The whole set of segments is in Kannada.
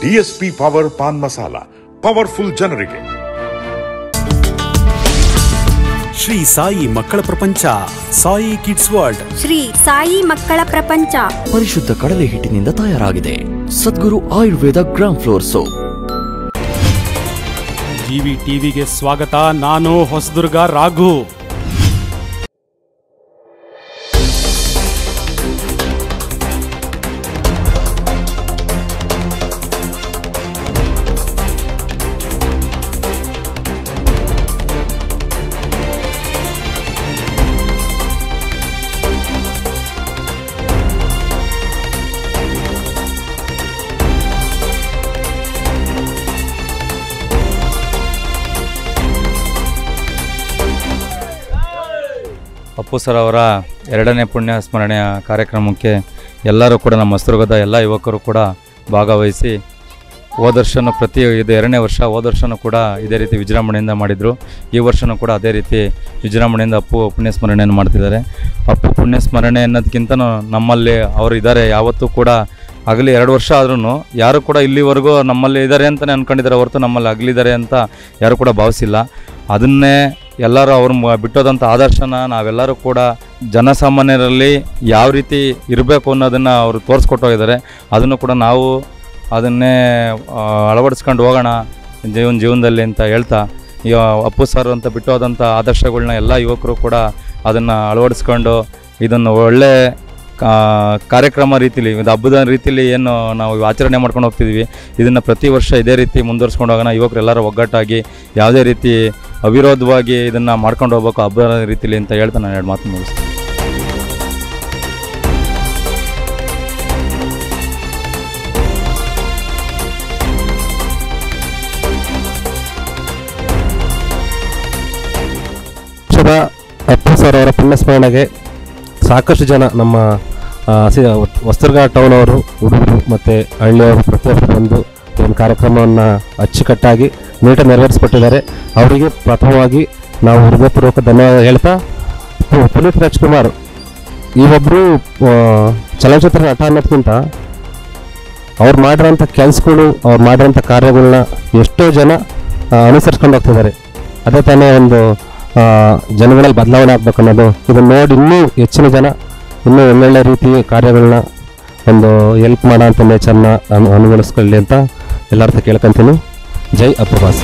DSP power paan masala powerful ಜನರಿಗೆ ಶ್ರೀ ಸಾಯಿ ಮಕ್ಕಳ ಪ್ರಪಂಚ ಸಾಯಿ ಕಿಡ್ಸ್ ವರ್ಲ್ಡ್ ಶ್ರೀ ಸಾಯಿ ಮಕ್ಕಳ ಪ್ರಪಂಚ ಪರಿಶುದ್ಧ ಕಡಲೆ ಹಿಟ್ಟಿನಿಂದ ತಯಾರಾಗಿದೆ Sadguru Ayurveda gram flour soap GV ಟಿವಿಗೆ ಸ್ವಾಗತ ನಾನು ಹೊಸದುರ್ಗ ರಾಘು ಅಪ್ಪು ಸರ್ ಅವರ ಎರಡನೇ ಪುಣ್ಯ ಸ್ಮರಣೆಯ ಕಾರ್ಯಕ್ರಮಕ್ಕೆ ಎಲ್ಲರೂ ಕೂಡ ನಮ್ಮ ಹೊಸದುರ್ಗದ ಎಲ್ಲ ಯುವಕರು ಕೂಡ ಭಾಗವಹಿಸಿ ಹೋದ ವರ್ಷನೂ ಪ್ರತಿ ಇದು ಎರಡನೇ ವರ್ಷ ಹೋದ ವರ್ಷನೂ ಕೂಡ ಇದೇ ರೀತಿ ವಿಜೃಂಭಣೆಯಿಂದ ಮಾಡಿದರು ಈ ವರ್ಷನೂ ಕೂಡ ಅದೇ ರೀತಿ ವಿಜೃಂಭಣೆಯಿಂದ ಅಪ್ಪು ಪುಣ್ಯ ಸ್ಮರಣೆಯನ್ನು ಮಾಡ್ತಿದ್ದಾರೆ ಅಪ್ಪು ಪುಣ್ಯ ಸ್ಮರಣೆ ಅನ್ನೋದಕ್ಕಿಂತ ನಮ್ಮಲ್ಲಿ ಅವರು ಇದ್ದಾರೆ ಯಾವತ್ತೂ ಕೂಡ ಆಗಲಿ ಎರಡು ವರ್ಷ ಆದ್ರೂ ಯಾರು ಕೂಡ ಇಲ್ಲಿವರೆಗೂ ನಮ್ಮಲ್ಲಿ ಇದ್ದಾರೆ ಅಂತಲೇ ಅಂದ್ಕೊಂಡಿದ್ದಾರೆ ಹೊರತು ನಮ್ಮಲ್ಲಿ ಅಗಲಿದ್ದಾರೆ ಅಂತ ಯಾರು ಕೂಡ ಭಾವಿಸಿಲ್ಲ ಅದನ್ನೇ ಎಲ್ಲರೂ ಅವ್ರು ಮ- ಬಿಟ್ಟೋದಂಥ ಆದರ್ಶನ ನಾವೆಲ್ಲರೂ ಕೂಡ ಜನಸಾಮಾನ್ಯರಲ್ಲಿ ಯಾವ ರೀತಿ ಇರಬೇಕು ಅನ್ನೋದನ್ನು ಅವರು ತೋರಿಸ್ಕೊಟ್ಟೋಗಿದ್ದಾರೆ ಅದನ್ನು ಕೂಡ ನಾವು ಅದನ್ನೇ ಆ, ಅಳವಡಿಸ್ಕೊಂಡು ಹೋಗೋಣ ಜೀವನ ಜೀವನದಲ್ಲಿ ಅಂತ ಹೇಳ್ತಾ ಈಗ ಅಪ್ಪು ಸರ್ ಅಂತ ಬಿಟ್ಟೋದಂಥ ಆದರ್ಶಗಳನ್ನ ಎಲ್ಲ ಯುವಕರು ಕೂಡ ಅದನ್ನು ಅಳವಡಿಸ್ಕೊಂಡು ಇದನ್ನು ಒಳ್ಳೆ ಕಾ- ಕಾರ್ಯಕ್ರಮ ರೀತಿಲಿ ಇದು ಹಬ್ಬದ ರೀತಿಲಿ ಏನು ನಾವು ಆಚರಣೆ ಮಾಡ್ಕೊಂಡು ಹೋಗ್ತಿದ್ವಿ ಇದನ್ನು ಪ್ರತಿ ವರ್ಷ ಇದೇ ರೀತಿ ಮುಂದುವರ್ಸ್ಕೊಂಡು ಹೋಗೋಣ ಯುವಕರು ಎಲ್ಲರೂ ಒಗ್ಗಟ್ಟಾಗಿ ಯಾವುದೇ ರೀತಿ ಅವಿರೋಧವಾಗಿ ಇದನ್ನು ಮಾಡ್ಕೊಂಡು ಹೋಗ್ಬೇಕು ಹಬ್ಬದ ರೀತಿಲಿ ಅಂತ ಹೇಳ್ತಾ ನಾನು ಎರಡು ಮಾತು ಮುಗಿಸ್ತೀನಿ ಪಕ್ಷದ ಅಪ್ಪು ಸರ್ ಅವರ ಪುಣ್ಯಸ್ಮರಣೆಗೆ ಸಾಕಷ್ಟು ಜನ ನಮ್ಮ ಆ, ಸಿ- ಹೊಸದುರ್ಗ ಟೌನ್ ಅವರು ಹುಡುಗರು ಮತ್ತು ಹಳ್ಳಿಯವರು ಪ್ರತಿಯೊಬ್ಬರು ಬಂದು ಈ ಒಂದು ಕಾರ್ಯಕ್ರಮವನ್ನು ಅಚ್ಚುಕಟ್ಟಾಗಿ ನೀಟಾಗಿ ನೆರವೇರಿಸಿಕೊಟ್ಟಿದ್ದಾರೆ ಅವರಿಗೆ ಪ್ರಥಮವಾಗಿ ನಾವು ಹೃದಯಪೂರ್ವಕ ಧನ್ಯವಾದ ಹೇಳ್ತಾ ಪು- ಪುನೀತ್ ರಾಜ್ಕುಮಾರ್ ಈ ಒಬ್ಬರು ಚಲನಚಿತ್ರ ನಟ ಅನ್ನೋದಕ್ಕಿಂತ ಅವ್ರು ಮಾಡಿರೋಂಥ ಕೆಲಸಗಳು ಅವ್ರು ಮಾಡಿರೋಂಥ ಕಾರ್ಯಗಳನ್ನ ಎಷ್ಟೋ ಜನ ಆ, ಅನುಸರಿಸ್ಕೊಂಡು ಹೋಗ್ತಿದ್ದಾರೆ ಅದೇ ತಾನೇ ಒಂದು ಆ, ಜನಗಳಲ್ಲಿ ಬದಲಾವಣೆ ಆಗ್ಬೇಕು ಅನ್ನೋದು ಇದನ್ನು ನೋಡಿ ಇನ್ನೂ ಹೆಚ್ಚಿನ ಜನ ಇನ್ನೂ ಒಳ್ಳೊಳ್ಳೆ ರೀತಿ ಕಾರ್ಯಗಳನ್ನ ಒಂದು ಹೆಲ್ಪ್ ಮಾಡೋ ಅಂತ ನೇಚರ್ನ ಅನು ಅನುಗೊಳಿಸ್ಕೊಳ್ಳಿ ಅಂತ ಎಲ್ಲರ ಹತ್ರ ಕೇಳ್ಕೊಂತೀನಿ ಜೈ ಅಪ್ಪುವಾಸ್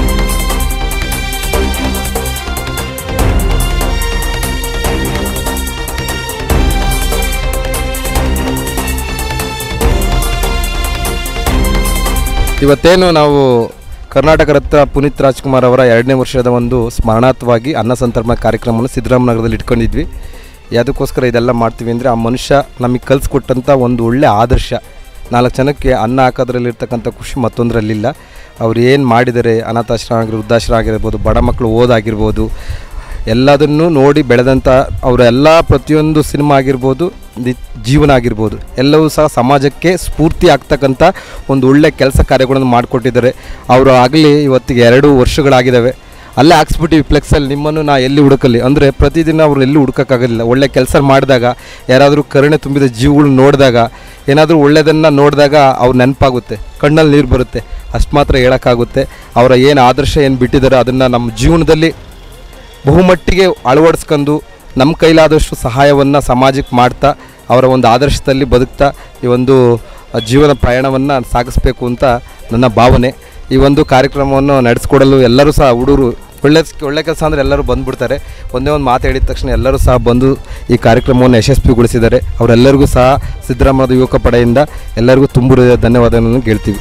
ಇವತ್ತೇನು ನಾವು ಕರ್ನಾಟಕ ರತ್ನ ಪುನೀತ್ ರಾಜ್ಕುಮಾರ್ ಅವರ ಎರಡನೇ ವರ್ಷದ ಒಂದು ಸ್ಮರಣಾರ್ಥವಾಗಿ ಅನ್ನ ಸಂತರ್ಪಣಾ ಕಾರ್ಯಕ್ರಮವನ್ನು ಸಿದ್ದರಾಮನಗರದಲ್ಲಿ ಇಟ್ಕೊಂಡಿದ್ವಿ ಯಾವುದಕ್ಕೋಸ್ಕರ ಇದೆಲ್ಲ ಮಾಡ್ತೀವಿ ಅಂದರೆ ಆ ಮನುಷ್ಯ ನಮಗೆ ಕಲಿಸ್ಕೊಟ್ಟಂಥ ಒಂದು ಒಳ್ಳೆ ಆದರ್ಶ ನಾಲ್ಕು ಜನಕ್ಕೆ ಅನ್ನ ಹಾಕೋದ್ರಲ್ಲಿರ್ತಕ್ಕಂಥ ಖುಷಿ ಮತ್ತೊಂದರಲ್ಲಿಲ್ಲ ಅವ್ರು ಏನು ಮಾಡಿದ್ದಾರೆ ಅನಾಥಾಶ್ರಮ ಆಗಿರ್ಬೋದು ವೃದ್ಧಾಶ್ರಮ ಆಗಿರ್ಬೋದು ಬಡ ಮಕ್ಕಳು ಓದಾಗಿರ್ಬೋದು ಎಲ್ಲದನ್ನು ನೋಡಿ ಬೆಳೆದಂಥ ಅವರ ಎಲ್ಲ ಪ್ರತಿಯೊಂದು ಸಿನಿಮಾ ಆಗಿರ್ಬೋದು ನಿ- ಜೀವನ ಆಗಿರ್ಬೋದು ಎಲ್ಲವೂ ಸಹ ಸಮಾಜಕ್ಕೆ ಸ್ಫೂರ್ತಿ ಆಗ್ತಕ್ಕಂಥ ಒಂದು ಒಳ್ಳೆ ಕೆಲಸ ಕಾರ್ಯಗಳನ್ನು ಮಾಡಿಕೊಟ್ಟಿದ್ದಾರೆ ಅವರು ಆಗಲಿ ಇವತ್ತಿಗೆ ಎರಡು ವರ್ಷಗಳಾಗಿದ್ದಾವೆ ಅಲ್ಲೇ ಹಾಕ್ಸ್ಬಿಟ್ಟು ಫ್ಲೆಕ್ಸಲ್ಲಿ ನಿಮ್ಮನ್ನು ನಾ ಎಲ್ಲಿ ಹುಡುಕಲಿ ಅಂದರೆ ಪ್ರತಿದಿನ ಅವ್ರು ಎಲ್ಲಿ ಹುಡುಕೋಕ್ಕಾಗಲಿಲ್ಲ ಒಳ್ಳೆ ಕೆಲಸ ಮಾಡಿದಾಗ ಯಾರಾದರೂ ಕರುಣೆ ತುಂಬಿದ ಜೀವಗಳು ನೋಡಿದಾಗ ಏನಾದರೂ ಒಳ್ಳೆಯದನ್ನು ನೋಡಿದಾಗ ಅವ್ರು ನೆನಪಾಗುತ್ತೆ ಕಣ್ಣಲ್ಲಿ ನೀರು ಬರುತ್ತೆ ಅಷ್ಟು ಮಾತ್ರ ಹೇಳೋಕ್ಕಾಗುತ್ತೆ ಅವರ ಏನು ಆದರ್ಶ ಏನು ಬಿಟ್ಟಿದ್ದಾರೆ ಅದನ್ನು ನಮ್ಮ ಜೀವನದಲ್ಲಿ ಬಹುಮಟ್ಟಿಗೆ ಅಳವಡಿಸ್ಕೊಂಡು ನಮ್ಮ ಕೈಲಾದಷ್ಟು ಸಹಾಯವನ್ನು ಸಮಾಜಕ್ಕೆ ಮಾಡ್ತಾ ಅವರ ಒಂದು ಆದರ್ಶದಲ್ಲಿ ಬದುಕ್ತಾ ಈ ಒಂದು ಜೀವನ ಪ್ರಯಾಣವನ್ನು ಸಾಗಿಸ್ಬೇಕು ಅಂತ ನನ್ನ ಭಾವನೆ ಈ ಒಂದು ಕಾರ್ಯಕ್ರಮವನ್ನು ನಡೆಸ್ಕೊಡಲು ಎಲ್ಲರೂ ಸಹ ಹುಡುಗರು ಒಳ್ಳೆ ಒಳ್ಳೆ ಕೆಲಸ ಅಂದರೆ ಎಲ್ಲರೂ ಬಂದುಬಿಡ್ತಾರೆ ಒಂದೇ ಒಂದು ಮಾತು ಹೇಳಿದ ತಕ್ಷಣ ಎಲ್ಲರೂ ಸಹ ಬಂದು ಈ ಕಾರ್ಯಕ್ರಮವನ್ನು ಯಶಸ್ವಿಗೊಳಿಸಿದ್ದಾರೆ ಅವರೆಲ್ಲರಿಗೂ ಸಹ ಸಿದ್ದರಾಮಯ್ಯ ಯುವಕ ಪಡೆಯಿಂದ ಎಲ್ಲರಿಗೂ ತುಂಬ ಹೃದಯದ ಧನ್ಯವಾದಗಳನ್ನು ಹೇಳ್ತೀವಿ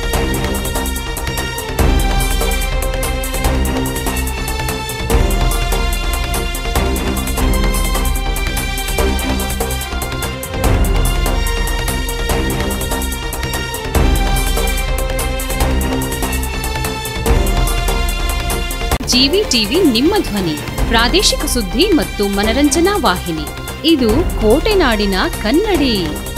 ಜಿವಿ ಟಿವಿ ನಿಮ್ಮ ಧ್ವನಿ ಪ್ರಾದೇಶಿಕ ಸುದ್ದಿ ಮತ್ತು ಮನರಂಜನಾ ವಾಹಿನಿ ಇದು ಕೋಟೆನಾಡಿನ ಕನ್ನಡಿ